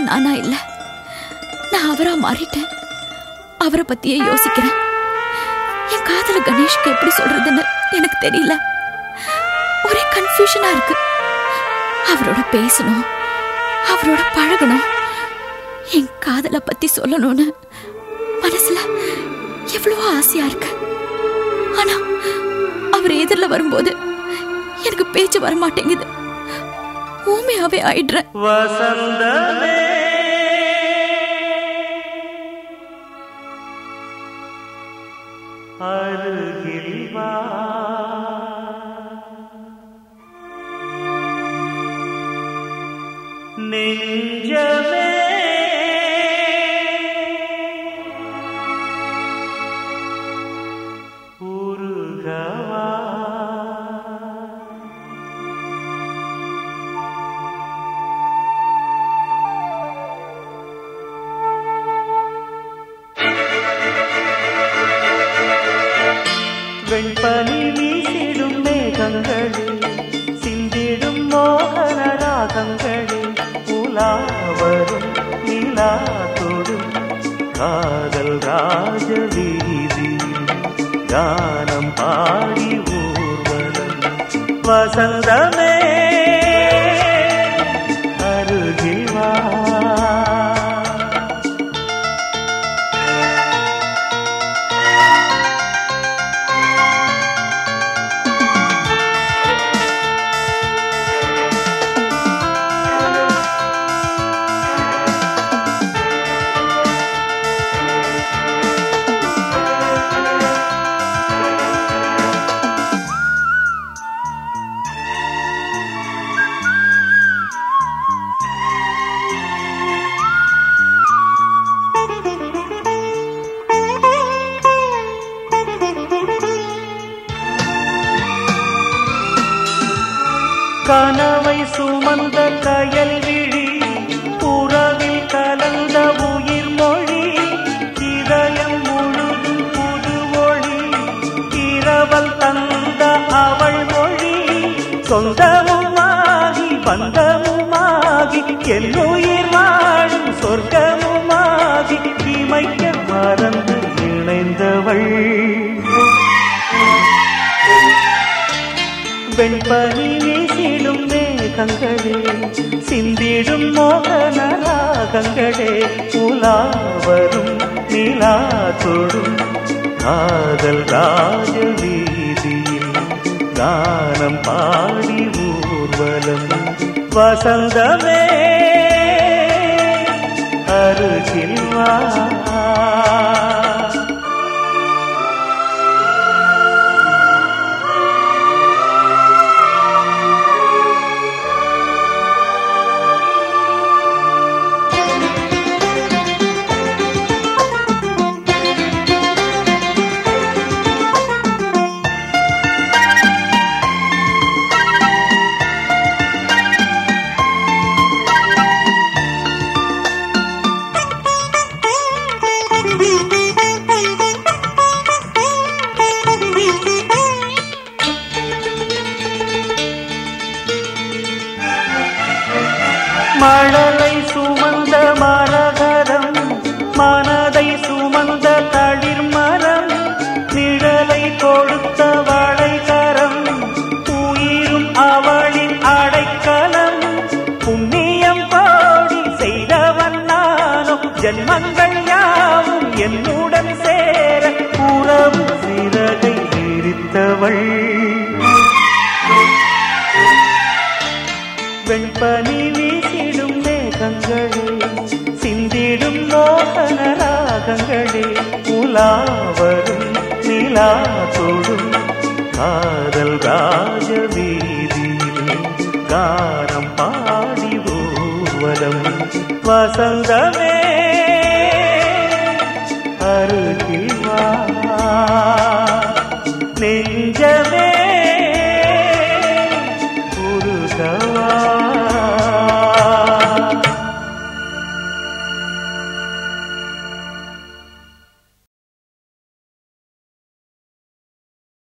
நானா இல்ல நான் அவரா மாறிட்டேன் அவரை பத்தியே யோசிக்கிறேன் என் காதல கணேஷ்க்கு எப்படி சொல்றதுன்னு எனக்கு தெரியல ஒரே கன்ஃபியூஷனா இருக்கு அவரோட பேசணும் அவரோட பழகணும் என் காதல பத்தி சொல்லணும்னு மனசுல எவ்வளவோ ஆசையா இருக்கு ஆனா அவர் எதிரில் வரும்போது எனக்கு பேச்சு வர மாட்டேங்குது ஊமையாவே ஆயிடுறேன் வசந்தமே அருகில் வா நெஞ்சமே உருகவா வெண்பனி வீசிடும் மேகங்களே சிந்திடும் மோகன ராகங்களே உலாவரும் நிலா தொடும் காதல் ராஜ வீதியில் கானம் பாடி ஊர்வலம் வசந்தமே அருகில் வா கனவை சுமந்த கயல் விழி உறவில் கலந்த உயிர் மொழி இதயம் முழுதும் புது ஒளி இரவல் தந்த அவள் மொழி சொந்தமுமாகி பந்தமுமாகி என்னுயிர் வாழும் சொர்க்கமுமாகி இமைக்க மறந்து இணைந்தவள் வெண்பனி வீசிடும் மேகங்களே சிந்திடும் மோகன ராகங்களே உலாவரும் நிலா தொடும் காதல் ராஜ வீதியில் கானம் பாடி ஊர்வலம் வசந்தமே அருகில் வா மழலை சுமந்த மரகதம் மனதை சுமந்த தளிர் மரம் நிழலை கொடுத்த வளைகரம் உயிரும் அவளின் அடைக்கலம் புண்ணியம் பாடி செய்தவன் நானும் ஜென்மங்கள் யாவும் என்னுடன் சேர உறவு சிறகை விரித்தவள் வெண்பனி வீசிடும் மேகங்களே சிந்திடும் மோகன ராகங்களே உலாவரும் நிலா தொடும் காதல் ராஜ வீதியில் கானம் பாடி ஊர்வலம் வசந்தமே